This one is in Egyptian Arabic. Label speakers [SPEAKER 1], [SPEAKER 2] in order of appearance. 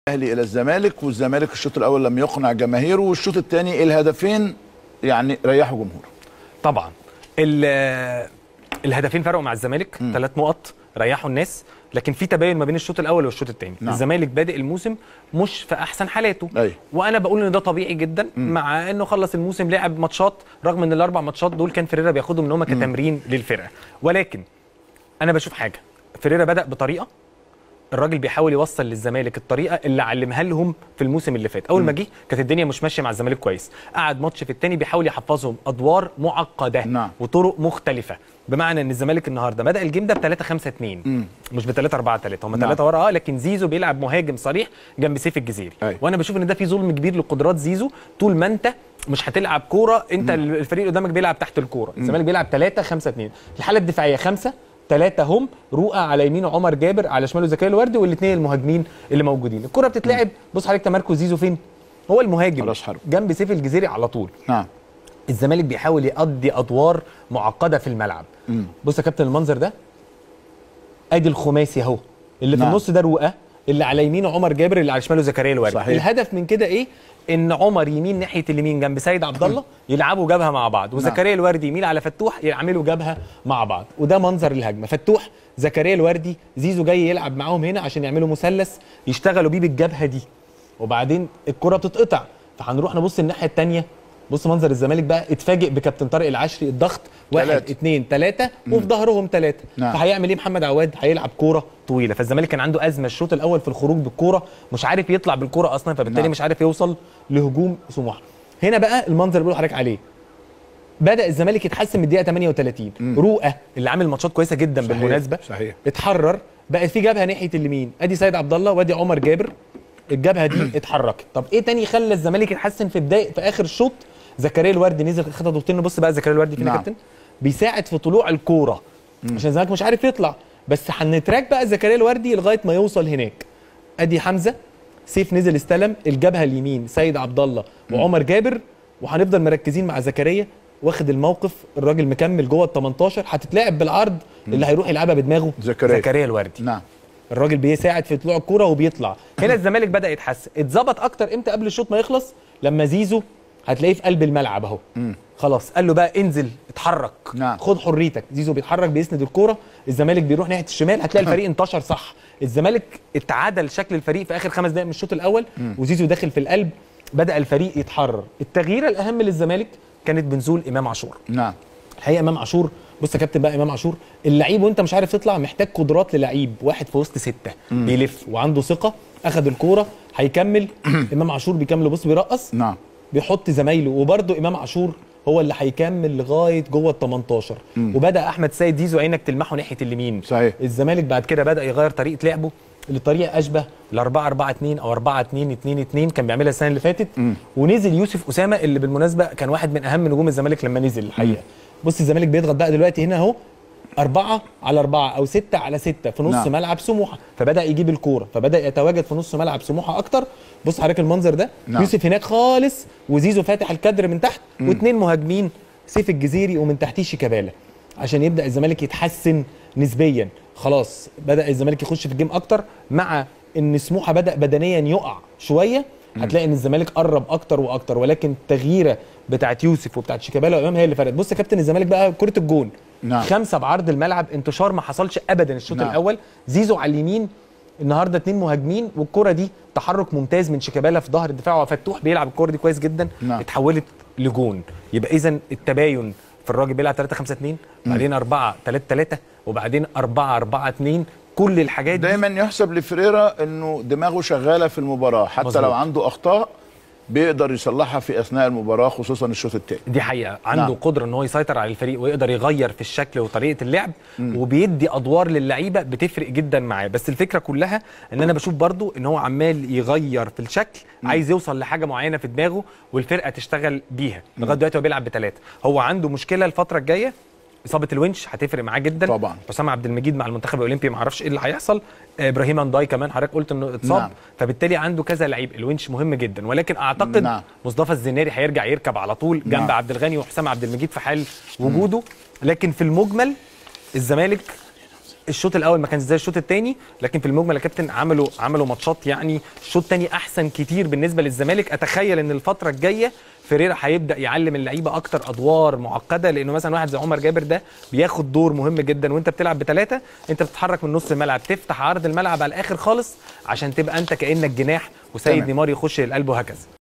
[SPEAKER 1] الاهلي الى الزمالك والزمالك الشوط الاول لم يقنع جماهيره والشوط الثاني الهدفين يعني ريحوا جمهوره
[SPEAKER 2] طبعا ال- الهدفين فرقوا مع الزمالك ثلاث نقط ريحوا الناس لكن في تباين ما بين الشوط الاول والشوط الثاني
[SPEAKER 1] نعم.
[SPEAKER 2] الزمالك بادئ الموسم مش في احسن حالاته
[SPEAKER 1] أيوة.
[SPEAKER 2] وانا بقول ان ده طبيعي جدا مع انه خلص الموسم لعب ماتشات رغم ان الاربع ماتشات دول كان فيريرا بياخدهم ان هم كتمرين للفرقه ولكن انا بشوف حاجه فيريرا بدا بطريقه الراجل بيحاول يوصل للزمالك الطريقه اللي علمها لهم في الموسم اللي فات اول ما جه كانت الدنيا مش ماشيه مع الزمالك كويس قعد ماتش في التاني بيحاول يحفظهم ادوار معقده
[SPEAKER 1] نعم.
[SPEAKER 2] وطرق مختلفه بمعنى ان الزمالك النهارده بدا الجيم ده ب 3 5 2 مش ب 3 4 3 هم
[SPEAKER 1] نعم.
[SPEAKER 2] ثلاثه ورا اه لكن زيزو بيلعب مهاجم صريح جنب سيف الجزيري
[SPEAKER 1] أيوة.
[SPEAKER 2] وانا بشوف ان ده في ظلم كبير لقدرات زيزو طول ما انت مش هتلعب كوره انت الفريق اللي قدامك بيلعب تحت الكوره الزمالك بيلعب 3 5 2 الحاله الدفاعيه خمسه ثلاثة هم رؤى على يمينه عمر جابر على شماله زكريا الوردي والاثنين المهاجمين اللي موجودين الكرة بتتلعب بص حضرتك تمركز زيزو فين هو المهاجم
[SPEAKER 1] راس حرب.
[SPEAKER 2] جنب سيف الجزيري على طول
[SPEAKER 1] نعم
[SPEAKER 2] الزمالك بيحاول يقضي ادوار معقده في الملعب بص يا كابتن المنظر ده ادي الخماسي اهو اللي في
[SPEAKER 1] نعم.
[SPEAKER 2] النص ده رؤى اللي على يمينه عمر جابر اللي على شماله زكريا الوردي
[SPEAKER 1] صحيح.
[SPEAKER 2] الهدف من كده ايه ان عمر يمين ناحيه اليمين جنب سيد عبد الله يلعبوا جبهه مع بعض وزكريا الوردي يميل على فتوح يعملوا جبهه مع بعض وده منظر الهجمه فتوح زكريا الوردي زيزو جاي يلعب معاهم هنا عشان يعملوا مثلث يشتغلوا بيه بالجبهه دي وبعدين الكره بتتقطع فهنروح نبص الناحيه الثانيه بص منظر الزمالك بقى اتفاجئ بكابتن طارق العشري الضغط واحد
[SPEAKER 1] تلاتة.
[SPEAKER 2] اتنين تلاته وفي ظهرهم تلاته
[SPEAKER 1] نعم.
[SPEAKER 2] فهيعمل ايه محمد عواد هيلعب كوره طويله فالزمالك كان عنده ازمه الشوط الاول في الخروج بالكوره مش عارف يطلع بالكوره اصلا فبالتالي
[SPEAKER 1] نعم.
[SPEAKER 2] مش عارف يوصل لهجوم سموحه هنا بقى المنظر اللي بقول لحضرتك عليه بدا الزمالك يتحسن من الدقيقه 38 رؤى اللي عامل ماتشات كويسه جدا
[SPEAKER 1] صحيح،
[SPEAKER 2] بالمناسبه
[SPEAKER 1] صحيح.
[SPEAKER 2] اتحرر بقت في جبهه ناحيه اليمين ادي سيد عبد الله وادي عمر جابر الجبهه دي اتحركت طب ايه تاني خلى الزمالك يتحسن في بدايه في اخر الشوط زكريا الوردي نزل خد ضغطين بص بقى زكريا الوردي فين يا
[SPEAKER 1] نعم.
[SPEAKER 2] كابتن بيساعد في طلوع الكوره عشان الزمالك مش عارف يطلع بس هنتراك بقى زكريا الوردي لغايه ما يوصل هناك ادي حمزه سيف نزل استلم الجبهه اليمين سيد عبد الله وعمر جابر وهنفضل مركزين مع زكريا واخد الموقف الراجل مكمل جوه ال 18 هتتلعب بالعرض اللي هيروح يلعبها بدماغه
[SPEAKER 1] زكريا.
[SPEAKER 2] زكريا الوردي
[SPEAKER 1] نعم
[SPEAKER 2] الراجل بيساعد في طلوع الكوره وبيطلع هنا الزمالك بدا يتحسن اتظبط اكتر امتى قبل الشوط ما يخلص لما زيزو هتلاقيه في قلب الملعب اهو خلاص قال له بقى انزل اتحرك
[SPEAKER 1] نعم.
[SPEAKER 2] خد حريتك زيزو بيتحرك بيسند الكوره الزمالك بيروح ناحيه الشمال هتلاقي الفريق انتشر صح الزمالك اتعادل شكل الفريق في اخر خمس دقائق من الشوط الاول وزيزو داخل في القلب بدا الفريق يتحرر التغييره الاهم للزمالك كانت بنزول امام عاشور
[SPEAKER 1] نعم
[SPEAKER 2] الحقيقه امام عاشور بص يا كابتن بقى امام عاشور اللعيب وانت مش عارف تطلع محتاج قدرات للعيب واحد في وسط سته بيلف وعنده ثقه اخذ الكوره هيكمل امام عاشور بيكمل بص بيرقص
[SPEAKER 1] نعم
[SPEAKER 2] بيحط زمايله وبرده امام عاشور هو اللي هيكمل لغايه جوه ال 18 وبدا احمد سيد زيزو عينك تلمحه ناحيه اليمين
[SPEAKER 1] صحيح.
[SPEAKER 2] الزمالك بعد كده بدا يغير طريقه لعبه لطريقه اشبه ل 4 4 2 او 4 2 2 2 كان بيعملها السنه اللي فاتت ونزل يوسف اسامه اللي بالمناسبه كان واحد من اهم نجوم الزمالك لما نزل الحقيقه بص الزمالك بيضغط بقى دلوقتي هنا اهو أربعة على أربعة أو ستة على ستة في نص
[SPEAKER 1] نعم.
[SPEAKER 2] نعم. ملعب سموحة فبدأ يجيب الكورة فبدأ يتواجد في نص ملعب سموحة أكتر بص حضرتك المنظر ده
[SPEAKER 1] نعم.
[SPEAKER 2] نعم. يوسف هناك خالص وزيزو فاتح الكادر من تحت واثنين مهاجمين سيف الجزيري ومن تحتيه شيكابالا عشان يبدأ الزمالك يتحسن نسبيا خلاص بدأ الزمالك يخش في الجيم أكتر مع إن سموحة بدأ بدنيا يقع شوية هتلاقي ان الزمالك قرب اكتر واكتر ولكن التغييره بتاعت يوسف وبتاعت شيكابالا وامام هي اللي فرقت بص يا كابتن الزمالك بقى كره الجون
[SPEAKER 1] نعم.
[SPEAKER 2] خمسه بعرض الملعب انتشار ما حصلش ابدا الشوط
[SPEAKER 1] نعم.
[SPEAKER 2] نعم. الاول زيزو على اليمين النهارده اتنين مهاجمين والكره دي تحرك ممتاز من شيكابالا في ظهر الدفاع وفتوح بيلعب الكره دي كويس جدا
[SPEAKER 1] نعم.
[SPEAKER 2] اتحولت لجون يبقى اذا التباين في الراجل بيلعب 3 5 2 بعدين 4 3 3 وبعدين 4 4 2 كل الحاجات دي
[SPEAKER 1] دايما يحسب لفريرا انه دماغه شغاله في المباراه حتى
[SPEAKER 2] مظبوط.
[SPEAKER 1] لو عنده اخطاء بيقدر يصلحها في اثناء المباراه خصوصا الشوط الثاني
[SPEAKER 2] دي حقيقه عنده
[SPEAKER 1] نعم.
[SPEAKER 2] نعم. قدره ان هو يسيطر على الفريق ويقدر يغير في الشكل وطريقه اللعب وبيدي ادوار للعيبه بتفرق جدا معاه بس الفكره كلها ان انا بشوف برضو ان هو عمال يغير في الشكل عايز يوصل لحاجه معينه في دماغه والفرقه تشتغل بيها لغايه دلوقتي هو بيلعب بثلاثه هو عنده مشكله الفتره الجايه اصابه الونش هتفرق معاه جدا
[SPEAKER 1] طبعاً.
[SPEAKER 2] حسام عبد المجيد مع المنتخب الاولمبي ما اعرفش ايه اللي هيحصل آه، ابراهيم انداي كمان حضرتك قلت انه اتصاب
[SPEAKER 1] نعم.
[SPEAKER 2] نعم. فبالتالي عنده كذا لعيب الونش مهم جدا ولكن اعتقد
[SPEAKER 1] نعم.
[SPEAKER 2] نعم. مصطفى الزناري هيرجع يركب على طول جنب
[SPEAKER 1] نعم.
[SPEAKER 2] نعم. عبد الغني وحسام عبد المجيد في حال وجوده لكن في المجمل الزمالك الشوط الاول ما كانش زي الشوط الثاني لكن في المجمل يا كابتن عملوا عملوا ماتشات يعني الشوط الثاني احسن كتير بالنسبه للزمالك اتخيل ان الفتره الجايه فيريرا هيبدا يعلم اللعيبه اكتر ادوار معقده لانه مثلا واحد زي عمر جابر ده بياخد دور مهم جدا وانت بتلعب بثلاثه انت بتتحرك من نص الملعب تفتح عرض الملعب على الاخر خالص عشان تبقى انت كانك جناح وسيد
[SPEAKER 1] تمام.
[SPEAKER 2] نيمار يخش للقلب وهكذا